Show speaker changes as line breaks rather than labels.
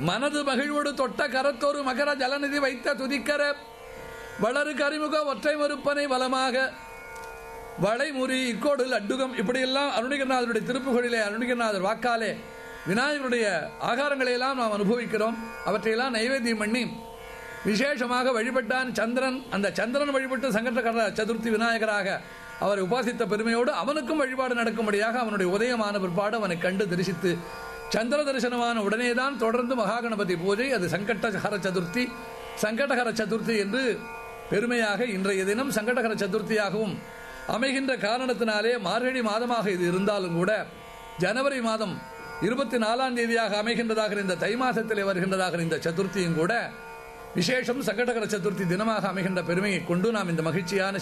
மனது மகிழ்வோடு தொட்ட கரத்தொரு மகர ஜலநிதி வைத்த துதிக்கர வளரு கரிமுக ஒற்றை மறுப்பனை வளமாக வளைமுறி இக்கோடு லட்டுகம் இப்படியெல்லாம் அருணிகநாதருடைய திருப்புகளிலே அருணிகநாதர் வாக்காலே விநாயகருடைய ஆகாரங்களை எல்லாம் நாம் அனுபவிக்கிறோம் அவற்றையெல்லாம் நைவேத்தியம் பண்ணி விசேஷமாக வழிபட்டான் சந்திரன் அந்த சந்திரன் வழிபட்டு சங்கடகர சதுர்த்தி விநாயகராக அவரை உபாசித்த பெருமையோடு அவனுக்கும் வழிபாடு நடக்கும்படியாக அவனுடைய உதயமான பிற்பாடு அவனை கண்டு தரிசித்து சந்திர தரிசனமான உடனேதான் தொடர்ந்து மகாகணபதி பூஜை அது சங்கடஹர சதுர்த்தி சங்கடஹர சதுர்த்தி என்று பெருமையாக இன்றைய தினம் சங்கடஹர சதுர்த்தியாகவும் அமைகின்ற காரணத்தினாலே மார்கழி மாதமாக இது இருந்தாலும் கூட ஜனவரி மாதம் இருபத்தி நாலாம் தேதியாக அமைகின்றதாக இந்த தை மாசத்திலே வருகின்றதாக இந்த சதுர்த்தியும் கூட விசேஷம் சங்கடகர சதுர்த்தி தினமாக அமைகின்ற பெருமையை கொண்டு நாம் இந்த மகிழ்ச்சியான